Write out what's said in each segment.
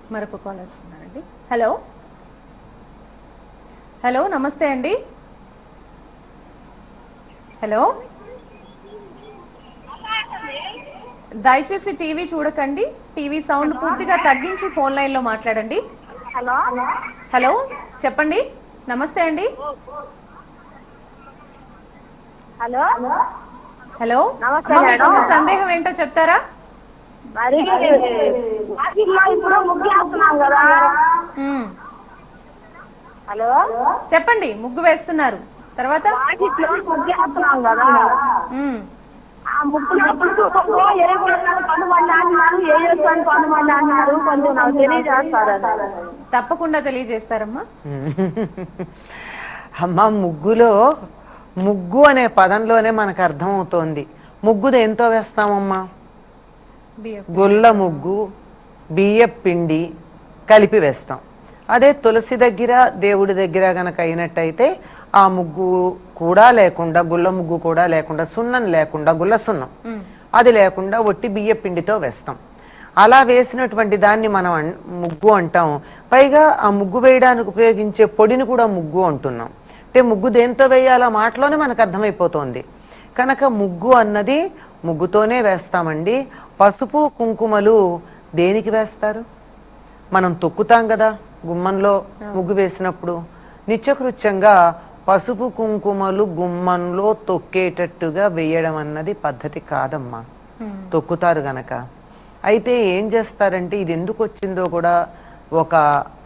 మరొక కాల్ వస్తున్నారండి hello hello నమస్తే అండి హలో దయచేసి టీవీ చూడకండి టీవీ సౌండ్ పూర్తిగా తగ్గించి ఫోన్ లైన్లో మాట్లాడండి హలో హలో చెప్పండి నమస్తే అండి హలో హలో నమస్తే అమ్మ, మేడం. మీకున్న సందేహం ఏంటో చెప్తారా మరి వాకిట్లో ఇప్పుడు ముగ్గేస్తున్నాం కదా మ్మ్. హలో చెప్పండి ముగ్గు వేస్తున్నారు తర్వాత వాకిట్లో ముగ్గేస్తున్నాం కదా మ్మ్. ఆ ముగ్గులో పుట్టుకో ఏ గుణాలు కొంతమంది అంటున్నారు ఏ చేస్తాను కొంతమంది అంటున్నారు కొంచెం నాకు తెలియజేస్తారు తప్పకుండా తెలియజేస్తారమ్మా అమ్మ ముగ్గులో ముగ్గు అనే పదంలోనే మనకు అర్థమవుతోంది ముగ్గు దేంతో వేస్తామమ్మా బియ్యం. గుల్ల ముగ్గు బియ్య పిండి కలిపి వేస్తాం అదే తులసి దగ్గర దేవుడి దగ్గర గనక అయినట్టయితే ఆ ముగ్గు కూడా లేకుండా గుల్ల ముగ్గు కూడా లేకుండా సున్నం లేకుండా గుల్ల సున్నం మ్మ్. అది లేకుండా ఒట్టి బియ్య పిండితో వేస్తాం అలా వేసినటువంటి దాన్ని మనం అన్- ముగ్గు అంటాం పైగా ఆ ముగ్గు వేయడానికి ఉపయోగించే పొడిని కూడా ముగ్గు అంటున్నాం అంటే ముగ్గు దేంతో వేయాలో మాటలోనే మనకు అర్థమైపోతోంది కనుక ముగ్గు అన్నది ముగ్గుతోనే వేస్తామండి పసుపు కుంకుమలు దేనికి వేస్తారు మనం తొక్కుతాం కదా గుమ్మంలో ముగ్గు వేసినప్పుడు నిత్యకృత్యంగా పసుపు కుంకుమలు గుమ్మంలో తొక్కేటట్టుగా వేయడం అన్నది పద్ధతి కాదమ్మా మ్మ్. తొక్కుతారు గనక అయితే ఏం చేస్తారంటే ఇది ఎందుకు వచ్చిందో కూడా ఒక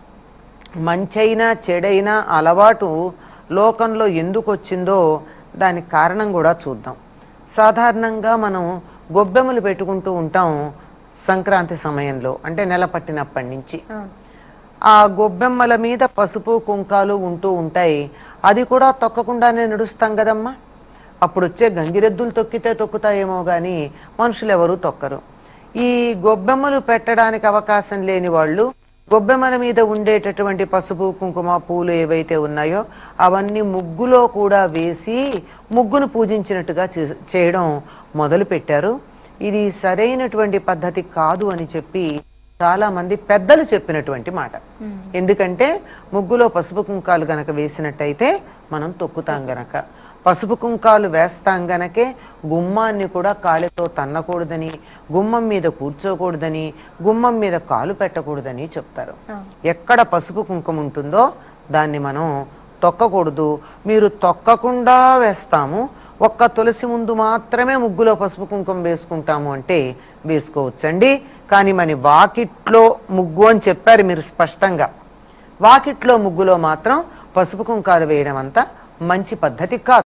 మంచైనా చెడైనా అలవాటు లోకంలో ఎందుకు వచ్చిందో దానికి కారణం కూడా చూద్దాం సాధారణంగా మనం గొబ్బెమ్మలు పెట్టుకుంటూ ఉంటాం సంక్రాంతి సమయంలో అంటే నెల పట్టినప్పటి నుంచి అవును. ఆ గొబ్బెమ్మల మీద పసుపు కుంకాలు ఉంటూ ఉంటాయి అది కూడా తొక్కకుండానే నడుస్తాం కదమ్మా అప్పుడు వచ్చే గంగిరెద్దులు తొక్కితే తొక్కుతాయేమో కానీ మనుషులు ఎవరు తొక్కరు ఈ గొబ్బెమ్మలు పెట్టడానికి అవకాశం లేని వాళ్ళు గొబ్బెమ్మల మీద ఉండేటటువంటి పసుపు కుంకుమ పూలు ఏవైతే ఉన్నాయో అవన్నీ ముగ్గులో కూడా వేసి ముగ్గును పూజించినట్టుగా చే- చేయడం మొదలు పెట్టారు ఇది సరైనటువంటి పద్ధతి కాదు అని చెప్పి చాలా మంది పెద్దలు చెప్పినటువంటి మాట ఎందుకంటే ముగ్గులో పసుపు కుంకాలు గనక వేసినట్టయితే మనం తొక్కుతాం గనక పసుపు కుంకాలు వేస్తాం గనకే గుమ్మాన్ని కూడా కాలితో తన్నకూడదని గుమ్మం మీద కూర్చోకూడదని గుమ్మం మీద కాలు పెట్టకూడదని చెప్తారు ఎక్కడ పసుపు కుంకుమ ఉంటుందో దాన్ని మనం తొక్కకూడదు మీరు తొక్కకుండా వేస్తాము ఒక్క తులసి ముందు మాత్రమే ముగ్గులో పసుపు కుంకుమ వేసుకుంటాము అంటే వేసుకోవచ్చండి కానీ మన వాకిట్లో ముగ్గు అని చెప్పారు మీరు స్పష్టంగా వాకిట్లో ముగ్గులో మాత్రం పసుపు కుంకాలు వేయడం అంతా మంచి పద్ధతి కాదు